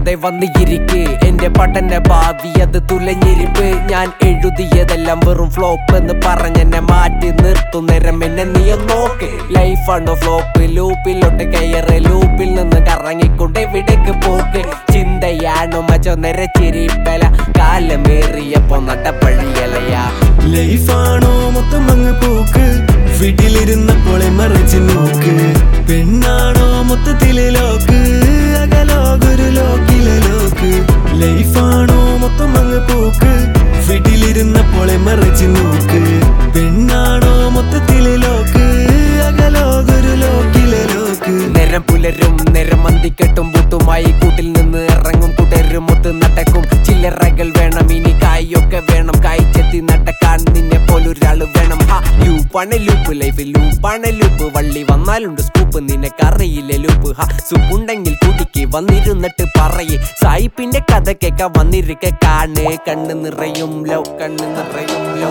മിണ്ടാതെ വന്നിരിക്ക് എന്റെ പഠന ഭാവി അത് തുലഞ്ഞിരിപ്പ് ഞാൻ എഴുതിയതെല്ലാം വെറും ഫ്ലോപ്പ് എന്ന് പറഞ്ഞെന്നെ മാറ്റി നിർത്തുന്നേരം എന്നെ നീ ഒന്ന് നോക്ക് ലൈഫാണോ ഫ്ലോപ്പ് ലൂപ്പിലോട്ട് കയറ് ലൂപ്പിൽ നിന്ന് കറങ്ങിക്കൊണ്ട് എവിടേക്ക് പോക്ക് ചിന്തയാണോ മച്ചോ നിരച്ചിരിപ്പല കാലമേറിയപ്പോ നട്ടപ്പഴിയലയാ ലൈഫാണോ മൊത്തം അങ്ങ് പോക്ക് വീട്ടിലിരുന്നപ്പോളെ മറിച്ച് നോക്ക് പെണ്ണാണോ മൊത്തത്തിലെ ലോക്ക് അകലോകൊരു ലോക്കിലെ ലോക്ക് ലൈഫാണോ മൊത്തം അങ്ങ് പോക്ക് വീട്ടിലിരുന്നപ്പോളെ മറിച്ച് നോക്ക് പെണ്ണാണോ മൊത്തത്തിലെ ലോക്ക് അകലോകൊരു ലോക്കിലെ ലോക്ക് നേരം പുലരും നേരം മന്തിക്കെട്ടും ബൂട്ടുമായി കൂട്ടിൽ നിന്ന് ഇറങ്ങും കൂട്ടരും ഒത്ത് നടക്കും ചില്ലറകൾ വേണം ഇനി കായൊക്കെ വേണം കായ്ച്ചെത്തി നടക്കാൻ നിന്നെ പോലൊരാള് വേണം ഹാ ലൂപ്പാണ് ലൂപ്പ് ലൈഫ് ലൂപ്പാണ് ലൂപ്പ് വള്ളി വന്നാലുണ്ട് സ്കൂപ്പ് നിനക്കറിയില്ല ലൂപ്പ് ഹാ സുപ്പുണ്ടെങ്കിൽ കുടിക്ക് വന്നിരുന്നിട്ട് പറയേ സായിപ്പിന്റെ കഥ കേക്ക വന്നിരിക്കെ കാണ് കണ്ണ് നിറയും ലോ കണ്ണ് നിറയും ലോ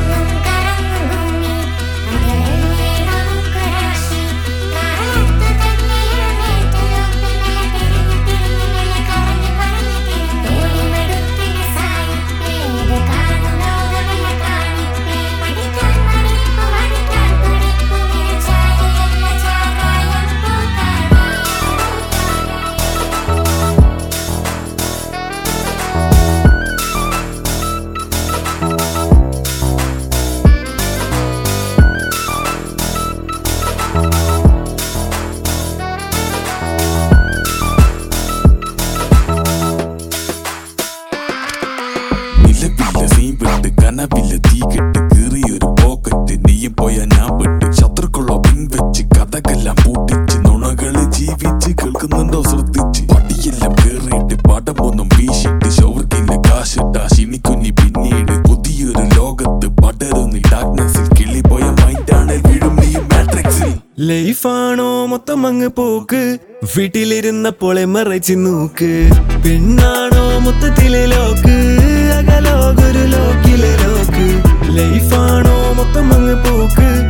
നിലവില്ല സീൻ വിട്ട് കനവില്ല തീ കെട്ട് കീറിയൊരു പോക്കറ്റ് നീയും പോയ ഞാൻ പെട്ട് ശത്രുക്കളോ പിൻവെച്ച് കഥകളെല്ലാം പൂട്ടിച്ച് നുണകള് ജീവിച്ച് കേൾക്കുന്നുണ്ടോ ശ്രദ്ധിച്ച് പടിയെല്ലാം കേറിയിട്ട് പടമൊന്നും വീശിട്ട് ഷവർക്കില്ല കാശിട്ടാ ശിനിക്കുഞ്ഞി പിന്നീട് പുതിയൊരു ലോകത്ത് പടരുന്നി ഡാർക്ക്നെസ്സിൽ കിളി പോയ മൈൻഡാണ് വീഴും നീ മാട്രിക്സിൽ ലൈഫാണോ മൊത്തം അങ്ങ് പോക്ക് വീട്ടിലിരുന്നപ്പോളെ മറച്ച് നോക്ക് പെണ്ണാണോ മൊത്തത്തിലെ ലോക്ക് അകലോകൊരു ലോക്കിലെ ലോക്ക് ലൈഫാണോ മൊത്തം അങ്ങ് പോക്ക്